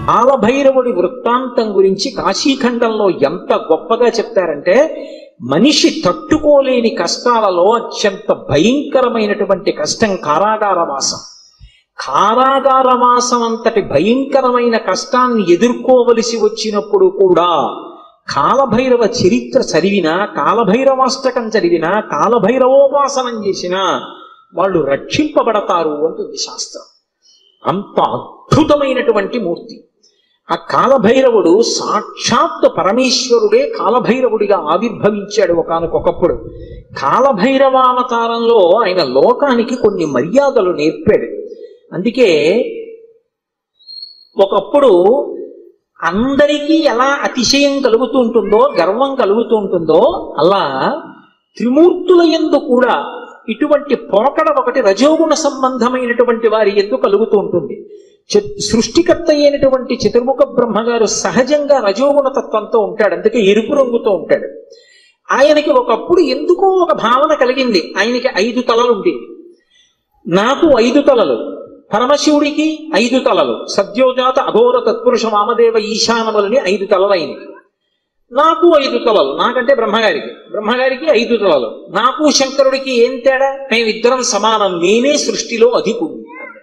కాలభైరవుడి వృత్తాంతం గురించి కాశీఖండంలో ఎంత గొప్పగా చెప్తారంటే మనిషి తట్టుకోలేని కష్టాలలో అత్యంత భయంకరమైనటువంటి కష్టం కారాగార వాసం కారాగార వాసం అంతటి భయంకరమైన కష్టాన్ని ఎదుర్కోవలసి వచ్చినప్పుడు కూడా కాలభైరవ చరిత్ర చదివినా కాలభైరవాష్టకం చదివినా కాలభైరవోపాసనం చేసినా వాళ్ళు రక్షింపబడతారు అంటుంది శాస్త్రం అంత అద్భుతమైనటువంటి మూర్తి ఆ కాలభైరవుడు సాక్షాత్ పరమేశ్వరుడే కాలభైరవుడిగా ఆవిర్భవించాడు ఒకనకొకప్పుడు కాలభైరవావతారంలో ఆయన లోకానికి కొన్ని మర్యాదలు నేర్పాడు అందుకే ఒకప్పుడు అందరికీ ఎలా అతిశయం కలుగుతూ ఉంటుందో గర్వం కలుగుతూ ఉంటుందో అలా త్రిమూర్తుల ఎందు కూడా ఇటువంటి పోకడ ఒకటి రజోగుణ సంబంధమైనటువంటి వారి ఎందు కలుగుతూ ఉంటుంది చి- సృష్టికర్త అయినటువంటి చతుర్ముఖ బ్రహ్మగారు సహజంగా రజోగుణ తత్వంతో ఉంటాడు అందుకే ఎరుపు రంగుతో ఉంటాడు ఆయనకి ఒకప్పుడు ఎందుకో ఒక భావన కలిగింది ఆయనకి ఐదు తలలు ఉండేవి నాకు ఐదు తలలు పరమశివుడికి ఐదు తలలు సద్యోజాత అఘోర తత్పురుష వామదేవ ఈశానములని ఐదు తలలైనవి నాకు ఐదు తలలు నాకంటే బ్రహ్మగారికి బ్రహ్మగారికి ఐదు తలలు నాకు శంకరుడికి ఏం తేడా మేమిద్దరం సమానం నేనే సృష్టిలో అధికుడు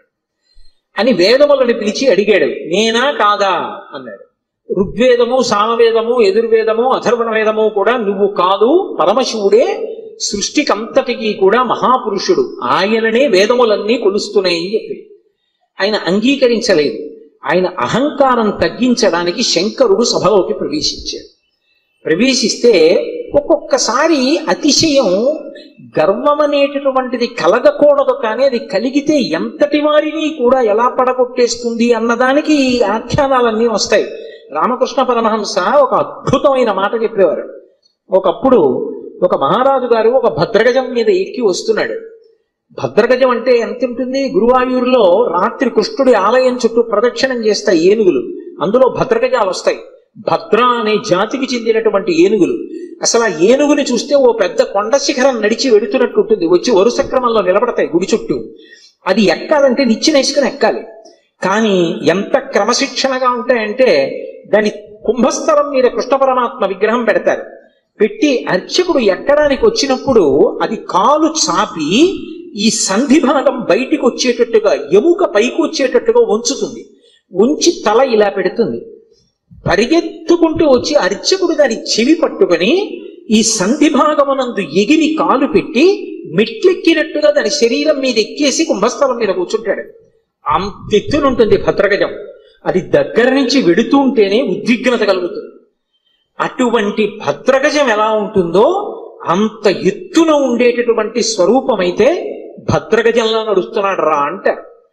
అని వేదములను పిలిచి అడిగాడు నేనా కాదా అన్నాడు ఋగ్వేదము సామవేదము ఎదుర్వేదము అథర్వణ వేదము కూడా నువ్వు కాదు పరమశివుడే సృష్టికంతటికి కూడా మహాపురుషుడు ఆయననే వేదములన్నీ కొలుస్తున్నాయని చెప్పి ఆయన అంగీకరించలేదు ఆయన అహంకారం తగ్గించడానికి శంకరుడు సభలోకి ప్రవేశించాడు ప్రవేశిస్తే ఒక్కొక్కసారి అతిశయం గర్వం అనేటటువంటిది కలగకూడదు కానీ అది కలిగితే ఎంతటి వారిని కూడా ఎలా పడగొట్టేస్తుంది అన్నదానికి ఈ ఆఖ్యానాలన్నీ వస్తాయి రామకృష్ణ పరమహంస ఒక అద్భుతమైన మాట చెప్పేవారు ఒకప్పుడు ఒక మహారాజు గారు ఒక భద్రగజం మీద ఎక్కి వస్తున్నాడు భద్రగజం అంటే ఎంత ఉంటుంది గురువాయూరులో రాత్రి కృష్ణుడి ఆలయం చుట్టూ ప్రదక్షిణం చేస్తాయి ఏనుగులు అందులో భద్రగజాలు వస్తాయి భద్ర అనే జాతికి చెందినటువంటి ఏనుగులు అసలు ఆ ఏనుగుని చూస్తే ఓ పెద్ద కొండ శిఖరం నడిచి వెడుతున్నట్టు ఉంటుంది వచ్చి వరుస క్రమంలో నిలబడతాయి గుడి చుట్టూ అది ఎక్కాలంటే నిచ్చెన వేసుకుని ఎక్కాలి కానీ ఎంత క్రమశిక్షణగా ఉంటాయంటే దాని కుంభస్థలం మీద కృష్ణ పరమాత్మ విగ్రహం పెడతారు పెట్టి అర్చకుడు ఎక్కడానికి వచ్చినప్పుడు అది కాలు చాపి ఈ సంధి భాగం బయటికి వచ్చేటట్టుగా ఎముక పైకి వచ్చేటట్టుగా ఉంచుతుంది ఉంచి తల ఇలా పెడుతుంది పరిగెత్తుకుంటూ వచ్చి అర్చకుడు దాని చెవి పట్టుకొని ఈ సంధి భాగమునందు ఎగిరి కాలు పెట్టి మెట్లెక్కినట్టుగా దాని శరీరం మీద ఎక్కేసి కుంభస్థలం మీద కూర్చుంటాడు అంతెత్తునుంటుంది భద్రగజం అది దగ్గర నుంచి వెడుతూ ఉంటేనే ఉద్విగ్నత కలుగుతుంది అటువంటి భద్రగజం ఎలా ఉంటుందో అంత ఎత్తున ఉండేటటువంటి స్వరూపమైతే భద్రగజంలో నడుస్తున్నాడు రా అంట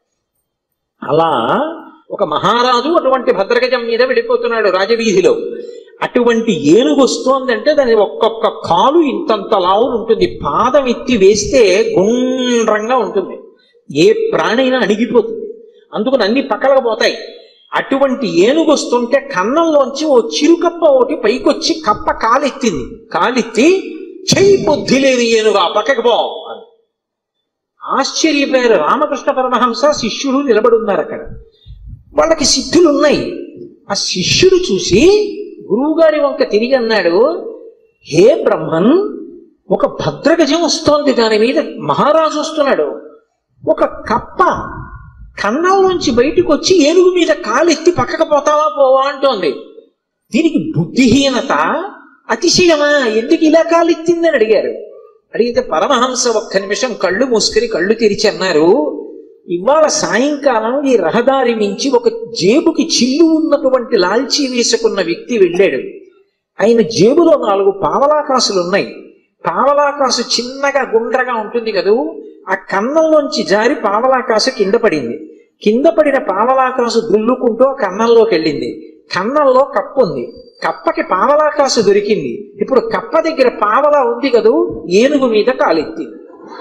అలా ఒక మహారాజు అటువంటి భద్రగజం మీద వెళ్ళిపోతున్నాడు రాజవీధిలో అటువంటి ఏనుగు వస్తోందంటే దాని ఒక్కొక్క కాలు ఇంతంత లావును ఉంటుంది పాదం ఎత్తి వేస్తే గుండ్రంగా ఉంటుంది ఏ ప్రాణైనా అణిగిపోతుంది అందుకని అన్ని పక్కలకు పోతాయి అటువంటి ఏనుగు వస్తుంటే కన్నంలోంచి ఓ చిరుకప్ప ఒకటి పైకొచ్చి కప్ప కాలెత్తింది కాలెత్తి చెయ్యి బుద్ధి లేదు ఏనుగా పక్కకు పో అని ఆశ్చర్యపోయారు రామకృష్ణ పరమహంస శిష్యుడు నిలబడి ఉన్నారు అక్కడ వాళ్ళకి సిద్ధులు ఉన్నాయి ఆ శిష్యుడు చూసి గురువుగారి వంక తిరిగి అన్నాడు హే బ్రహ్మన్ ఒక భద్రగజం వస్తోంది దాని మీద మహారాజు వస్తున్నాడు ఒక కప్ప కన్నంలోంచి బయటకు వచ్చి ఏనుగు మీద కాలెత్తి పక్కకు పోతావా పోవా అంటోంది దీనికి బుద్ధిహీనత అతిశయమా ఎందుకు ఇలా కాలెత్తిందని అడిగారు అడిగితే పరమహంస ఒక్క నిమిషం కళ్ళు మూసుకుని కళ్ళు తెరిచి అన్నారు ఇవాళ సాయంకాలం ఈ రహదారి మించి ఒక జేబుకి చిల్లు ఉన్నటువంటి లాల్చీ వేసుకున్న వ్యక్తి వెళ్ళాడు ఆయన జేబులో నాలుగు పావలాకాసులు ఉన్నాయి పావలాకాసు చిన్నగా గుండ్రగా ఉంటుంది కదూ ఆ కన్నంలోంచి జారి పావలాకాసు కింద పడింది కింద పడిన పావలాకాసు దుల్లుకుంటూ ఆ కన్నంలోకి వెళ్ళింది కన్నంలో కప్పు ఉంది కప్పకి పావలాకాసు దొరికింది ఇప్పుడు కప్ప దగ్గర పావలా ఉంది కదూ ఏనుగు మీద కాలెత్తింది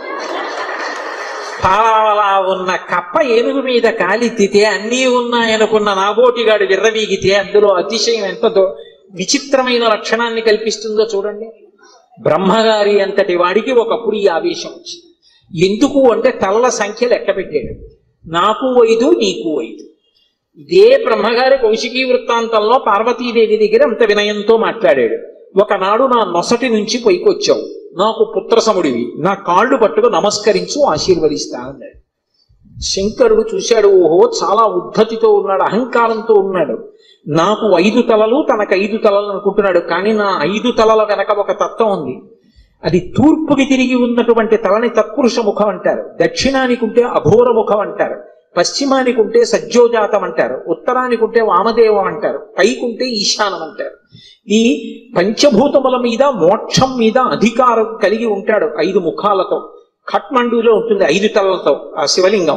పావలా ఉన్న కప్ప ఏనుగు మీద కాలెత్తితే అన్నీ ఉన్నాయనుకున్న నాబోటిగాడు విర్రవీగితే అందులో అతిశయం ఎంత దో- విచిత్రమైన లక్షణాన్ని కల్పిస్తుందో చూడండి బ్రహ్మగారి అంతటి వాడికి ఒకప్పుడు ఈ ఆవేశం వచ్చింది ఎందుకు అంటే తలల సంఖ్య లెక్క పెట్టాడు నాకు ఐదు నీకు ఐదు ఇదే బ్రహ్మగారి కౌశికీ వృత్తాంతంలో పార్వతీదేవి దగ్గర అంత వినయంతో మాట్లాడాడు ఒకనాడు నా నొసటి నుంచి పైకొచ్చావు నాకు పుత్రసముడివి నా కాళ్ళు పట్టుకు నమస్కరించు ఆశీర్వదిస్తా అన్నాడు శంకరుడు చూశాడు ఓహో చాలా ఉద్ధతితో ఉన్నాడు అహంకారంతో ఉన్నాడు నాకు ఐదు తలలు తనకు ఐదు తలలు అనుకుంటున్నాడు కానీ నా ఐదు తలల వెనక ఒక తత్వం ఉంది అది తూర్పుకి తిరిగి ఉన్నటువంటి తలని తత్పురుష ముఖం అంటారు దక్షిణానికి ఉంటే అఘోర ముఖం అంటారు పశ్చిమానికి ఉంటే సజ్జోజాతం అంటారు ఉత్తరానికి ఉంటే వామదేవం అంటారు పైకుంటే ఈశానం అంటారు ఈ పంచభూతముల మీద మోక్షం మీద అధికారం కలిగి ఉంటాడు ఐదు ముఖాలతో ఖట్మండులో ఉంటుంది ఐదు తలలతో ఆ శివలింగం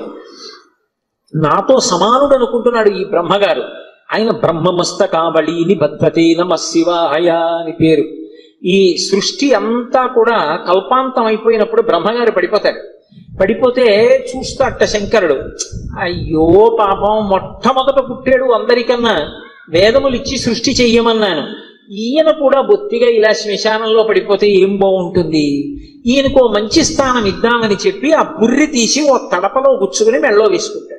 నాతో సమానుడు అనుకుంటున్నాడు ఈ బ్రహ్మగారు ఆయన బ్రహ్మమస్తకావళి నిబద్ధతే నమ శివాయ అని పేరు ఈ సృష్టి అంతా కూడా కల్పాంతం అయిపోయినప్పుడు బ్రహ్మగారు పడిపోతాడు పడిపోతే చూస్తాట శంకరుడు అయ్యో పాపం మొట్టమొదట పుట్టాడు అందరికన్నా వేదములు ఇచ్చి సృష్టి చెయ్యమన్నాను ఈయన కూడా బొత్తిగా ఇలా శ్మశానంలో పడిపోతే ఏం బాగుంటుంది ఈయనకు ఓ మంచి స్థానం ఇద్దామని చెప్పి ఆ పుర్రి తీసి ఓ తడపలో గుచ్చుకుని మెళ్ళో వేసుకుంటాడు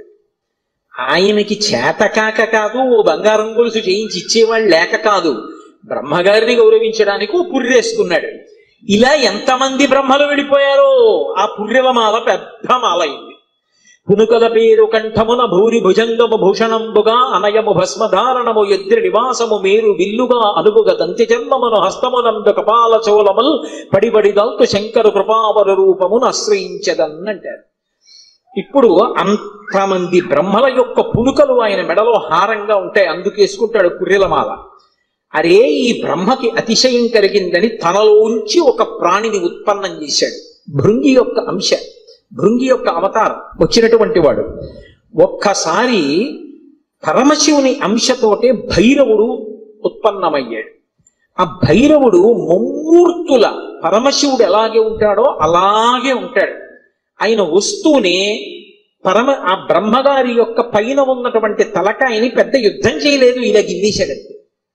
ఆయనకి చేతకాక కాదు ఓ బంగారం గొలుసు చేయించి ఇచ్చేవాళ్ళు లేక కాదు బ్రహ్మగారిని గౌరవించడానికి ఓ పుర్రేసుకున్నాడు ఇలా ఎంతమంది బ్రహ్మలు వెళ్ళిపోయారో ఆ పుర్రెల మాల పెద్ద మాల అయింది పునుకల పేరు కంఠమున భూరి భుజంగము భూషణంబుగా అనయము భస్మధారణము ఎద్రి నివాసము మేరు విల్లుగా అనుగుగ దంతి జన్మమును హస్తమునందు కపాల చోళముల్ పడిబడి దల్తు శంకరు కృపావర రూపమును ఆశ్రయించదన్నంటారు ఇప్పుడు అంతమంది బ్రహ్మల యొక్క పునుకలు ఆయన మెడలో హారంగా ఉంటాయి అందుకేసుకుంటాడు పుర్రెలమాల అరే ఈ బ్రహ్మకి అతిశయం కలిగిందని తనలోంచి ఒక ప్రాణిని ఉత్పన్నం చేశాడు భృంగి యొక్క అంశ భృంగి యొక్క అవతారం వచ్చినటువంటి వాడు ఒక్కసారి పరమశివుని అంశతోటే భైరవుడు ఉత్పన్నమయ్యాడు ఆ భైరవుడు ముమ్మూర్తుల పరమశివుడు ఎలాగే ఉంటాడో అలాగే ఉంటాడు ఆయన వస్తూనే పరమ ఆ బ్రహ్మగారి యొక్క పైన ఉన్నటువంటి తలకాయని పెద్ద యుద్ధం చేయలేదు ఇలా గిల్లేశాడంతే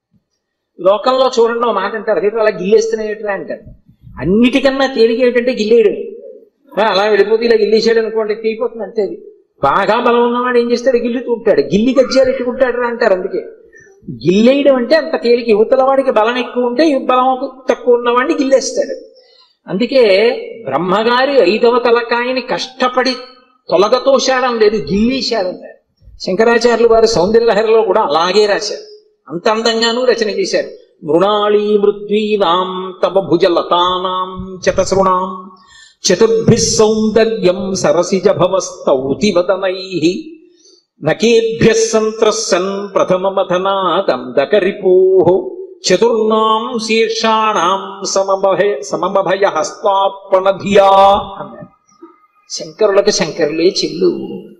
లోకంలో చూడండి ఓ మాట అంటారు అదే అలా గిల్లేస్తున్నాయట్రా అంటారు అన్నిటికన్నా తేలిక ఏంటంటే గిల్లేయడమే ఆ, అలా వెళ్ళిపోతే ఇలా గిల్లేసాడు అనుకోండి తీయిపోతుంది అంతే అది బాగా బలం ఉన్నవాడు ఏం చేస్తాడు గిల్లుతూ ఉంటాడు గిల్లి గజ్జాలు ఎట్టుకుంటాడు రా అంటారు అందుకే గిల్లేయడం అంటే అంత తేలిక యువతల వాడికి బలం ఎక్కువ ఉంటే ఈ బలం తక్కువ ఉన్నవాడిని గిల్లేస్తాడు అందుకే బ్రహ్మగారి ఐదవ తలకాయని కష్టపడి తొలగతోశాడం లేదు గిల్లేశాడంటారు శంకరాచార్యులు వారు సౌందర్యలహరిలో కూడా అలాగే రాశారు అంత అందంగానూ రచన చేశారు మృణాళీ మృద్వీనాం తవ భుజలతానాం చతసృణాం చతుర్భిः సౌందర్యం సరసిజ భవస్తౌతి వదనై నకేభ్య సంత్రస్సన్ ప్రథమమథనాదం దకరిపో చతుర్నాం శీర్షాణం సమభయ సమభయ హస్తార్పణ ధియా అన్నాడు శంకరులకు శంకరులే చెల్లు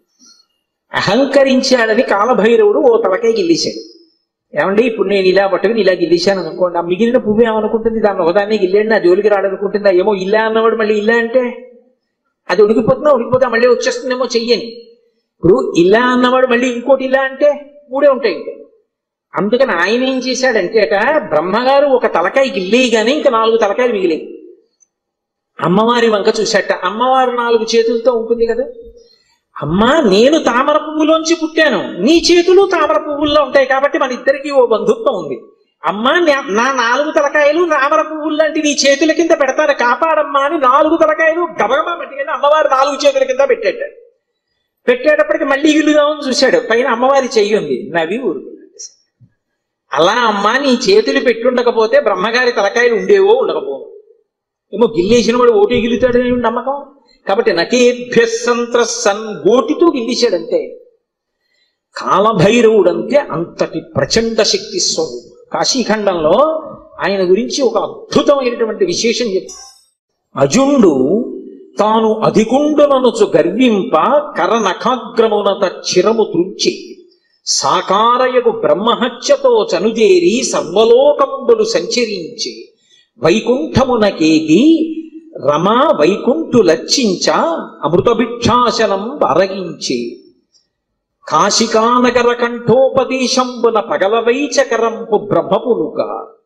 అహంకరించాడని కాలభైరవుడు ఓ తలకే గిల్లేశాడు ఏమండి ఇప్పుడు నేను ఇలా పట్టుకుని ఇలా గిల్లేశాను అనుకోండి ఆ మిగిలిన పువ్వు ఏమనుకుంటుంది దాన్ని ఒకదాన్ని గిల్లేండి నా జోలికి రాడనుకుంటుందా ఏమో ఇల్లా అన్నవాడు మళ్ళీ ఇల్లా అంటే అది ఉడికిపోతున్నా ఉడికిపోతా మళ్ళీ వచ్చేస్తుందేమో చెయ్యని ఇప్పుడు ఇలా అన్నవాడు మళ్ళీ ఇంకోటి ఇలా అంటే మూడే ఉంటాయి ఇంకా అందుకని ఆయన ఏం చేశాడంటే అట బ్రహ్మగారు ఒక తలకాయ గిల్లేయగానే ఇంకా నాలుగు తలకాయలు మిగిలేయి అమ్మవారి వంక చూశాట అమ్మవారు నాలుగు చేతులతో ఉంటుంది కదా అమ్మా నేను తామర పువ్వులోంచి పుట్టాను నీ చేతులు తామర పువ్వుల్లో ఉంటాయి కాబట్టి మన ఇద్దరికి ఓ బంధుత్వం ఉంది అమ్మా నా- నా నాలుగు తలకాయలు తామర పువ్వులు లాంటి నీ చేతుల కింద పెడతాను కాపాడమ్మా అని నాలుగు తలకాయలు గబగబా పట్టుకెళ్ళి అమ్మవారు నాలుగు చేతుల కింద పెట్టేట పెట్టేటప్పటికి మళ్ళీ ఇల్లుదామని చూశాడు పైన అమ్మవారి చెయ్యి ఉంది నవ్వి ఊరుకున్నాడు అలా అమ్మా నీ చేతులు పెట్టుండకపోతే బ్రహ్మగారి తలకాయలు ఉండేవో ఉండకపోవు ఏమో గిల్లేసిన వాడు ఓటే గిల్లుతాడని నమ్మకం కాబట్టి నకేభ్య సంత్రసన్ గోటితో గిల్లేశాడంతే కాలభైరవుడంతే అంతటి ప్రచండ శక్తి స్వరూపం కాశీఖండంలో ఆయన గురించి ఒక అద్భుతమైనటువంటి విశేషం చెప్పి అజుండు తాను అధికుండుననుచు గర్వింప కరనఖాగ్రమునత చిరము త్రుంచి సాకారయగు బ్రహ్మహత్యతో చనుదేరి సర్వలోకంబులు సంచరించి వైకుంఠమునకేగి రమా వైకుంఠు లచ్చించ అమృతభిక్షాసనం అరగించి కాశికానగర కంఠోపదేశంబున పగలవైచకరంపు బ్రహ్మపునుక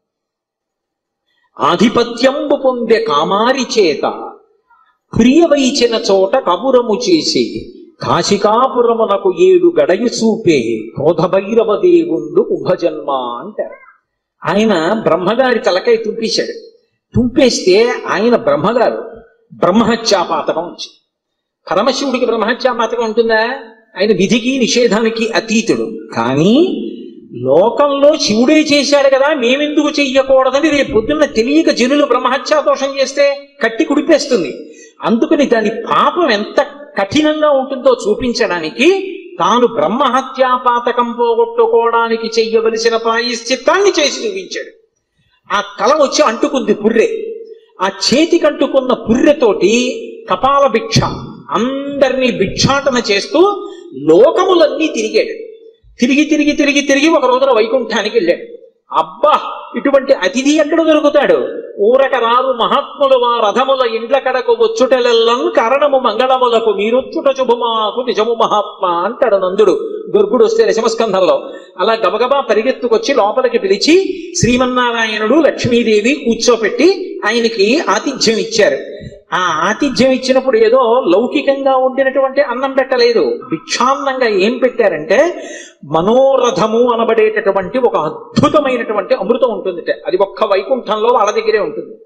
ఆధిపత్యంబు పొందె కామారి చేత ప్రియవైచిన చోట కబురము చేసి కాశికాపురమునకు ఏడు గడయు చూపే క్రోధభైరవ దేవుండు ఉభజన్మ అంటారు ఆయన బ్రహ్మగారి తలకై తుంపేశాడు తుంపేస్తే ఆయన బ్రహ్మగారు బ్రహ్మహత్యాపాతకం వచ్చింది పరమశివుడికి బ్రహ్మహత్యాపాతకం ఉంటుందా ఆయన విధికి నిషేధానికి అతీతుడు కానీ లోకంలో శివుడే చేశాడు కదా మేమెందుకు చెయ్యకూడదని రేపు పొద్దున్న తెలియక జనులు బ్రహ్మహత్యా దోషం చేస్తే కట్టి కుడిపేస్తుంది అందుకని దాని పాపం ఎంత కఠినంగా ఉంటుందో చూపించడానికి తాను బ్రహ్మహత్యాపాతకం పోగొట్టుకోవడానికి చెయ్యవలసిన ప్రాయశ్చిత్తాన్ని చేసి చూపించాడు ఆ తల వచ్చి అంటుకుంది పుర్రె ఆ చేతికి అంటుకున్న పుర్రెతోటి కపాల భిక్ష అందరినీ భిక్షాటన చేస్తూ లోకములన్నీ తిరిగాడు తిరిగి తిరిగి తిరిగి తిరిగి ఒక రోజున వైకుంఠానికి వెళ్ళాడు అబ్బా ఇటువంటి అతిథి ఎక్కడ దొరుకుతాడు ఊరక రారు మహాత్ములు వా రథముల ఇండ్ల కడకు వచ్చుటలెల్లం కారణము మంగళములకు మీరొచ్చుట శుభమాకు నిజము మహాత్మ అంటాడు నందుడు దుర్గుడు వస్తే దశమస్కంధంలో అలా గబగబా పరిగెత్తుకొచ్చి లోపలికి పిలిచి శ్రీమన్నారాయణుడు లక్ష్మీదేవి కూర్చోపెట్టి ఆయనకి ఆతిథ్యం ఇచ్చారు ఆ ఆతిథ్యం ఇచ్చినప్పుడు ఏదో లౌకికంగా వండినటువంటి అన్నం పెట్టలేదు భిక్షాన్నంగా ఏం పెట్టారంటే మనోరథము అనబడేటటువంటి ఒక అద్భుతమైనటువంటి అమృతం ఉంటుంది అది ఒక్క వైకుంఠంలో వాళ్ళ దగ్గరే ఉంటుంది